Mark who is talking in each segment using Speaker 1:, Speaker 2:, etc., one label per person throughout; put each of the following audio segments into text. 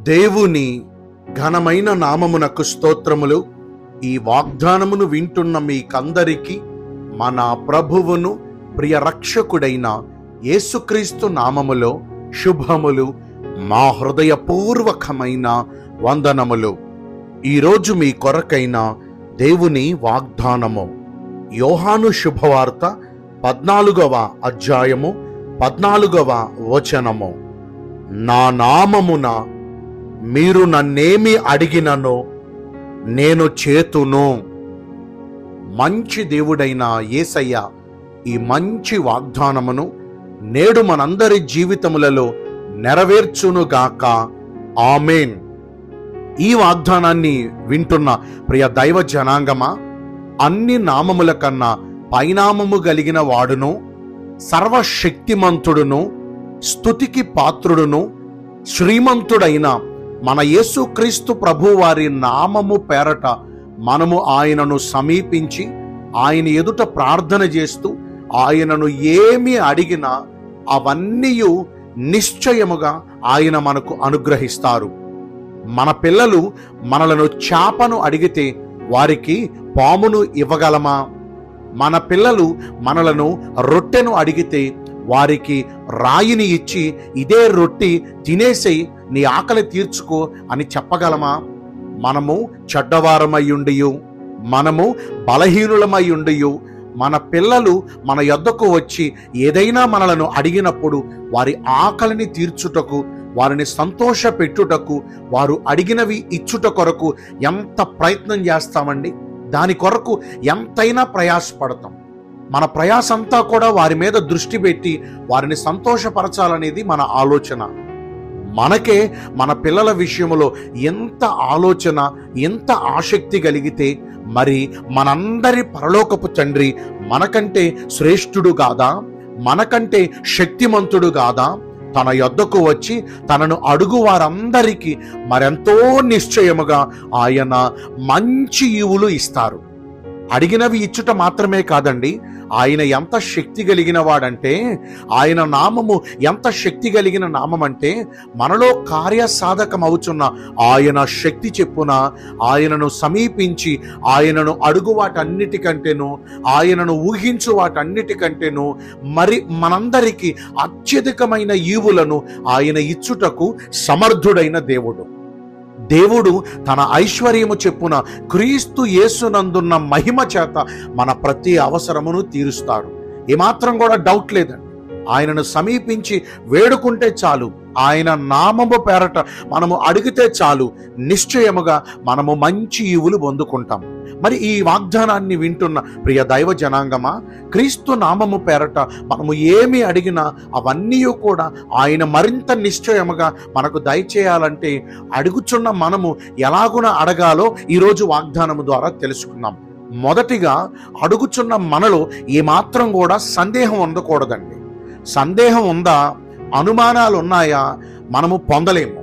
Speaker 1: దేవుని ఘనమైన నామమునకు స్తోత్రములు ఈ వాగ్దానమును వింటున్న మీకందరికీ మన ప్రభువును ప్రియ రక్షకుడైన యేసుక్రీస్తు నామములో శుభములు మా హృదయపూర్వకమైన వందనములు ఈరోజు మీ కొరకైన దేవుని వాగ్దానము యోహాను శుభవార్త పద్నాలుగవ అధ్యాయము పద్నాలుగవ వచనము నా నామమున మీరు నన్నేమి అడిగిననో నేను చేతును మంచి దేవుడైన యేసయ్య ఈ మంచి వాగ్దానమును నేడు మనందరి జీవితములలో నెరవేర్చునుగాక ఆమెన్ ఈ వాగ్దానాన్ని వింటున్న ప్రియ దైవ జనాంగమా అన్ని నామముల కన్నా పైనామము కలిగిన వాడును సర్వశక్తిమంతుడును స్తుతికి పాత్రుడును శ్రీమంతుడైన మన యేసుక్రీస్తు ప్రభు వారి నామము పేరట మనము ఆయనను సమీపించి ఆయన ఎదుట ప్రార్థన చేస్తూ ఆయనను ఏమి అడిగినా అవన్నీ నిశ్చయముగా ఆయన మనకు అనుగ్రహిస్తారు మన పిల్లలు మనలను చేపను అడిగితే వారికి పామును ఇవ్వగలమా మన పిల్లలు మనలను రొట్టెను అడిగితే వారికి రాయిని ఇచ్చి ఇదే రొట్టి తినేసేయి నీ ఆకలి తీర్చుకో అని చెప్పగలమా మనము చెడ్డవారమయ్యుండియు మనము బలహీనులమయ్యుండియు మన పిల్లలు మన యొద్దకు వచ్చి ఏదైనా మనలను అడిగినప్పుడు వారి ఆకలిని తీర్చుటకు వారిని సంతోష పెట్టుటకు వారు అడిగినవి ఇచ్చుట కొరకు ఎంత ప్రయత్నం చేస్తామండి దాని కొరకు ఎంతైనా ప్రయాసపడతాం మన ప్రయాస అంతా కూడా వారి మీద దృష్టి పెట్టి వారిని సంతోషపరచాలనేది మన ఆలోచన మనకే మన పిల్లల విషయంలో ఎంత ఆలోచన ఎంత ఆసక్తి కలిగితే మరి మనందరి పరలోకపు తండ్రి మనకంటే శ్రేష్ఠుడు కాదా మనకంటే శక్తిమంతుడు కాదా తన యొద్దకు వచ్చి తనను అడుగు వారందరికీ మరెంతో నిశ్చయముగా ఆయన మంచి ఈవులు ఇస్తారు అడిగినవి ఇచ్చుట మాత్రమే కాదండి ఆయన ఎంత శక్తి కలిగిన వాడంటే ఆయన నామము ఎంత శక్తి కలిగిన నామం అంటే మనలో కార్యసాధకం అవుతున్న ఆయన శక్తి చెప్పున ఆయనను సమీపించి ఆయనను అడుగు వాటన్నిటికంటేను ఆయనను ఊహించు వాటన్నిటికంటేను మరి మనందరికీ అత్యధికమైన ఈవులను ఆయన ఇచ్చుటకు సమర్థుడైన దేవుడు దేవుడు తన ఐశ్వర్యము చెప్పున క్రీస్తు యేసునందున్న మహిమ చేత మన ప్రతి అవసరమును తీరుస్తాడు ఏమాత్రం కూడా డౌట్ లేదండి ఆయనను సమీపించి వేడుకుంటే చాలు ఆయన నామము పేరట మనము అడిగితే చాలు నిశ్చయముగా మనము మంచి ఈవులు పొందుకుంటాం మరి ఈ వాగ్దానాన్ని వింటున్న ప్రియ దైవ జనాంగమా క్రీస్తు నామము పేరట మనము ఏమి అడిగినా అవన్నీ కూడా ఆయన మరింత నిశ్చయముగా మనకు దయచేయాలంటే అడుగుచున్న మనము ఎలాగున అడగాలో ఈరోజు వాగ్దానము ద్వారా తెలుసుకుందాం మొదటిగా అడుగుచున్న మనలో ఏమాత్రం కూడా సందేహం ఉండకూడదండి సందేహం ఉందా అనుమానాలు ఉన్నాయా మనము పొందలేము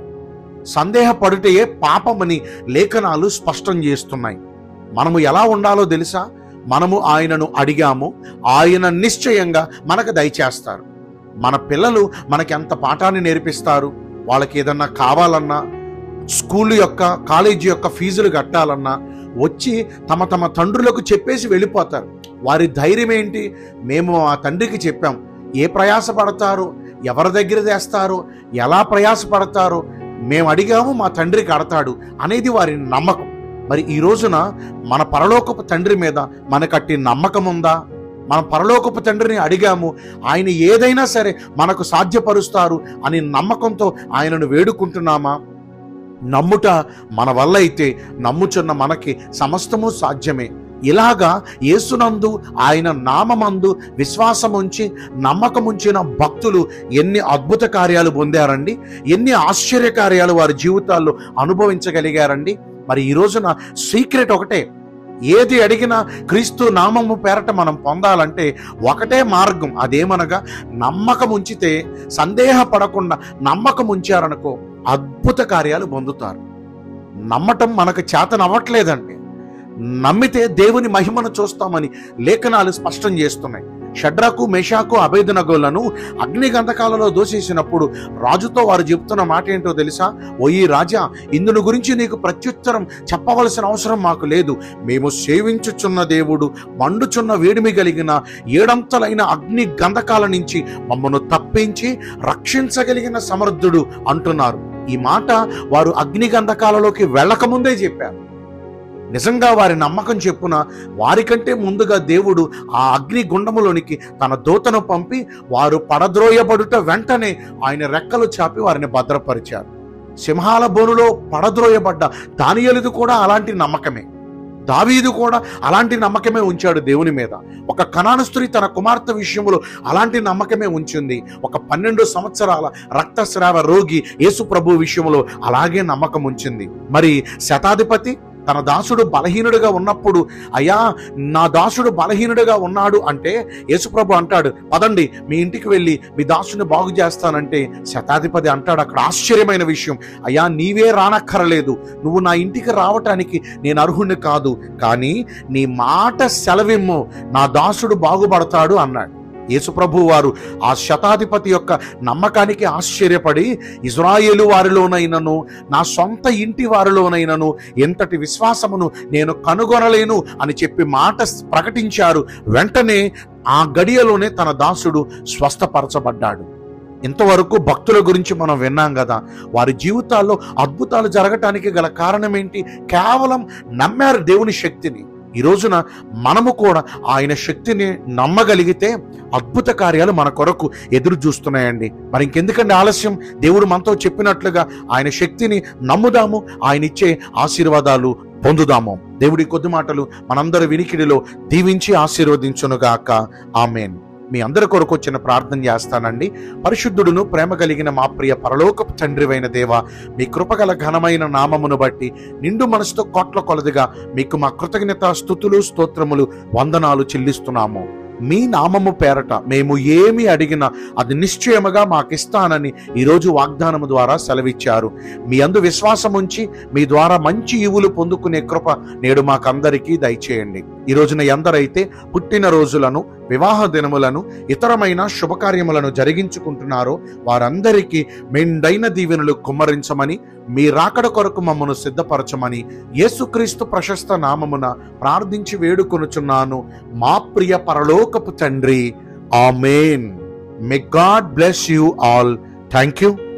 Speaker 1: సందేహపడుటయే పాపమని లేఖనాలు స్పష్టం చేస్తున్నాయి మనము ఎలా ఉండాలో తెలుసా మనము ఆయనను అడిగాము ఆయన నిశ్చయంగా మనకు దయచేస్తారు మన పిల్లలు మనకి ఎంత పాఠాన్ని నేర్పిస్తారు వాళ్ళకి ఏదన్నా కావాలన్నా స్కూల్ యొక్క కాలేజీ యొక్క ఫీజులు కట్టాలన్నా వచ్చి తమ తమ తండ్రులకు చెప్పేసి వెళ్ళిపోతారు వారి ధైర్యం ఏంటి మేము ఆ తండ్రికి చెప్పాం ఏ ప్రయాస పడతారు ఎవరి దగ్గర తెస్తారు ఎలా ప్రయాస పడతారు మేము అడిగాము మా తండ్రి కడతాడు అనేది వారి నమ్మకం మరి ఈ రోజున మన పరలోకపు తండ్రి మీద మనకట్టి నమ్మకం ఉందా మన పరలోకపు తండ్రిని అడిగాము ఆయన ఏదైనా సరే మనకు సాధ్యపరుస్తారు అని నమ్మకంతో ఆయనను వేడుకుంటున్నామా నమ్ముట మన వల్ల అయితే నమ్ముచున్న మనకి సమస్తము సాధ్యమే ఇలాగా యేసునందు ఆయన నామమందు విశ్వాసముంచి నమ్మకముంచిన భక్తులు ఎన్ని అద్భుత కార్యాలు పొందారండి ఎన్ని ఆశ్చర్య కార్యాలు వారి జీవితాల్లో అనుభవించగలిగారండి మరి ఈ రోజున సీక్రెట్ ఒకటే ఏది అడిగినా క్రీస్తు నామము పేరట మనం పొందాలంటే ఒకటే మార్గం అదేమనగా నమ్మకం ఉంచితే సందేహపడకుండా నమ్మకం ఉంచారనుకో అద్భుత కార్యాలు పొందుతారు నమ్మటం మనకు చేతనవ్వట్లేదండి నమ్మితే దేవుని మహిమను చూస్తామని లేఖనాలు స్పష్టం చేస్తున్నాయి షడ్రకు మేషాకు అభేదనగోలను అగ్ని గంధకాలలో దోసేసినప్పుడు రాజుతో వారు చెప్తున్న మాట ఏంటో తెలుసా ఓ ఈ రాజా ఇందుని గురించి నీకు ప్రత్యుత్తరం చెప్పవలసిన అవసరం మాకు లేదు మేము సేవించుచున్న దేవుడు మండుచున్న వేడిమి కలిగిన ఏడంతలైన అగ్ని గంధకాల నుంచి మమ్మను తప్పించి రక్షించగలిగిన సమర్థుడు అంటున్నారు ఈ మాట వారు అగ్ని గంధకాలలోకి వెళ్ళకముందే చెప్పారు నిజంగా వారి నమ్మకం చెప్పున వారికంటే ముందుగా దేవుడు ఆ అగ్ని గుండములోనికి తన దూతను పంపి వారు పడద్రోయబడుట వెంటనే ఆయన రెక్కలు చాపి వారిని భద్రపరిచారు సింహాల బోనులో పడద్రోయబడ్డ దానియలుది కూడా అలాంటి నమ్మకమే దావీదు కూడా అలాంటి నమ్మకమే ఉంచాడు దేవుని మీద ఒక కణాను స్త్రీ తన కుమార్తె విషయంలో అలాంటి నమ్మకమే ఉంచింది ఒక పన్నెండు సంవత్సరాల రక్తస్రావ రోగి యేసు ప్రభు విషయంలో అలాగే నమ్మకం ఉంచింది మరి శతాధిపతి తన దాసుడు బలహీనుడిగా ఉన్నప్పుడు అయ్యా నా దాసుడు బలహీనుడిగా ఉన్నాడు అంటే యేసుప్రభు అంటాడు పదండి మీ ఇంటికి వెళ్ళి మీ దాసుని బాగు చేస్తానంటే శతాధిపతి అంటాడు అక్కడ ఆశ్చర్యమైన విషయం అయ్యా నీవే రానక్కరలేదు నువ్వు నా ఇంటికి రావటానికి నేను అర్హుణ్ణి కాదు కానీ నీ మాట సెలవిమ్ము నా దాసుడు బాగుపడతాడు అన్నాడు యేసుప్రభు వారు ఆ శతాధిపతి యొక్క నమ్మకానికి ఆశ్చర్యపడి ఇజ్రాయేలు వారిలోనైనను నా సొంత ఇంటి వారిలోనైనను ఎంతటి విశ్వాసమును నేను కనుగొనలేను అని చెప్పి మాట ప్రకటించారు వెంటనే ఆ గడియలోనే తన దాసుడు స్వస్థపరచబడ్డాడు ఇంతవరకు భక్తుల గురించి మనం విన్నాం కదా వారి జీవితాల్లో అద్భుతాలు జరగటానికి గల కారణం ఏంటి కేవలం నమ్మారు దేవుని శక్తిని ఈ రోజున మనము కూడా ఆయన శక్తిని నమ్మగలిగితే అద్భుత కార్యాలు మన కొరకు ఎదురు చూస్తున్నాయండి మరి ఇంకెందుకండి ఆలస్యం దేవుడు మనతో చెప్పినట్లుగా ఆయన శక్తిని నమ్ముదాము ఆయన ఇచ్చే ఆశీర్వాదాలు పొందుదాము దేవుడి కొద్ది మాటలు మనందరి వినికిడిలో దీవించి ఆశీర్వదించునుగాక ఆమెన్ మీ అందరి కొరకు వచ్చిన ప్రార్థన చేస్తానండి పరిశుద్ధుడును ప్రేమ కలిగిన మా ప్రియ పరలోకపు తండ్రివైన దేవ మీ కృపగల ఘనమైన నామమును బట్టి నిండు మనసుతో కోట్ల కొలదిగా మీకు మా కృతజ్ఞత స్థుతులు స్తోత్రములు వందనాలు చెల్లిస్తున్నాము మీ నామము పేరట మేము ఏమి అడిగినా అది నిశ్చయముగా మాకిస్తానని ఈరోజు వాగ్దానము ద్వారా సెలవిచ్చారు మీ అందు విశ్వాసం ఉంచి మీ ద్వారా మంచి ఇవులు పొందుకునే కృప నేడు మాకందరికీ దయచేయండి ఈ రోజున ఎందరైతే పుట్టిన రోజులను వివాహ దినములను ఇతరమైన శుభకార్యములను జరిగించుకుంటున్నారో వారందరికీ మెండైన దీవెనలు కుమ్మరించమని మీ రాకడ కొరకు మమ్మను సిద్ధపరచమని యేసుక్రీస్తు ప్రశస్త నామమున ప్రార్థించి వేడుకొనుచున్నాను మా ప్రియ పరలోకపు తండ్రి amen may God bless you all thank you